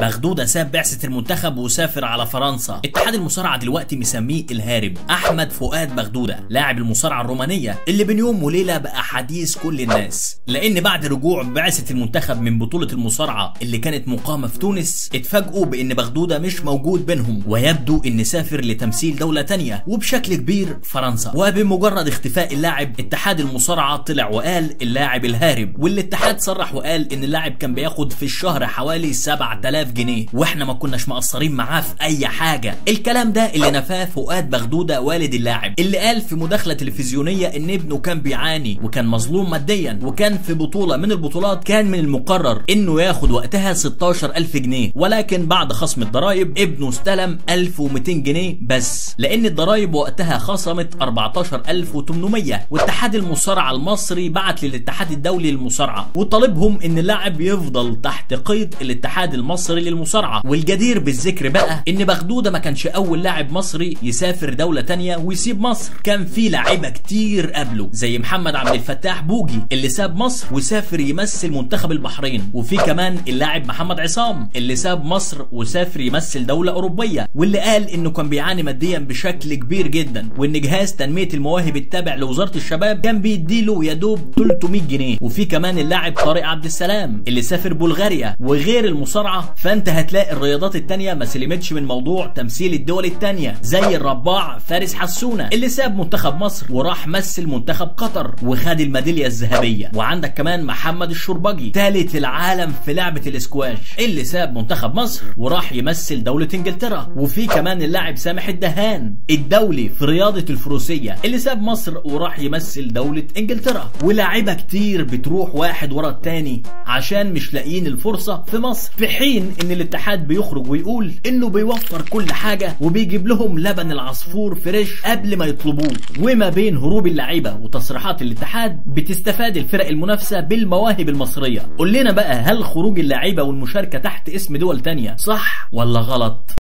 بغدوده ساب بعثه المنتخب وسافر على فرنسا اتحاد المصارعه دلوقتي مسميه الهارب احمد فؤاد بغدوده لاعب المصارعه الرومانيه اللي بين يوم وليله بقى حديث كل الناس لان بعد رجوع بعثه المنتخب من بطوله المصارعه اللي كانت مقامه في تونس اتفاجئوا بان بغدوده مش موجود بينهم ويبدو ان سافر لتمثيل دوله تانية وبشكل كبير فرنسا وبمجرد اختفاء اللاعب اتحاد المصارعه طلع وقال اللاعب الهارب والاتحاد صرح وقال ان اللاعب كان بياخد في الشهر حوالي 7000 جنيه واحنا ما كناش مقصرين معاه في اي حاجه الكلام ده اللي نفاه فؤاد بغدوده والد اللاعب اللي قال في مداخله تلفزيونيه ان ابنه كان بيعاني وكان مظلوم ماديا وكان في بطوله من البطولات كان من المقرر انه ياخد وقتها 16000 جنيه ولكن بعد خصم الضرايب ابنه استلم 1200 جنيه بس لان الضرايب وقتها خصمت 14800 واتحاد المصارعه المصري بعت للاتحاد الدولي للمصارعه وطالبهم ان اللاعب يفضل تحت قيد الاتحاد المصري للمصارعه والجدير بالذكر بقى ان بغدوده ما كانش اول لاعب مصري يسافر دوله تانية ويسيب مصر كان في لاعيبه كتير قبله زي محمد عبد الفتاح بوجي اللي ساب مصر وسافر يمثل منتخب البحرين وفي كمان اللاعب محمد عصام اللي ساب مصر وسافر يمثل دوله اوروبيه واللي قال انه كان بيعاني ماديا بشكل كبير جدا وان جهاز تنميه المواهب التابع لوزاره الشباب كان بيديله يا دوب 300 جنيه وفي كمان اللاعب طارق عبد السلام اللي سافر بلغاريا وغير المصارعه فانت هتلاقي الرياضات التانية ما سلمتش من موضوع تمثيل الدول التانية زي الرباع فارس حسونه اللي ساب منتخب مصر وراح مثل منتخب قطر وخد الميداليه الذهبيه وعندك كمان محمد الشربجي ثالث العالم في لعبه الاسكواش اللي ساب منتخب مصر وراح يمثل دوله انجلترا وفي كمان اللاعب سامح الدهان الدولي في رياضه الفروسيه اللي ساب مصر وراح يمثل دوله انجلترا ولاعيبه كتير بتروح واحد ورا التاني عشان مش لاقيين الفرصه في مصر في حين ان الاتحاد بيخرج ويقول انه بيوفر كل حاجه وبيجيب لهم لبن العصفور فريش قبل ما يطلبوه وما بين هروب اللعيبه وتصريحات الاتحاد بتستفاد الفرق المنافسه بالمواهب المصريه قول لنا بقى هل خروج اللعيبه والمشاركه تحت اسم دول تانية صح ولا غلط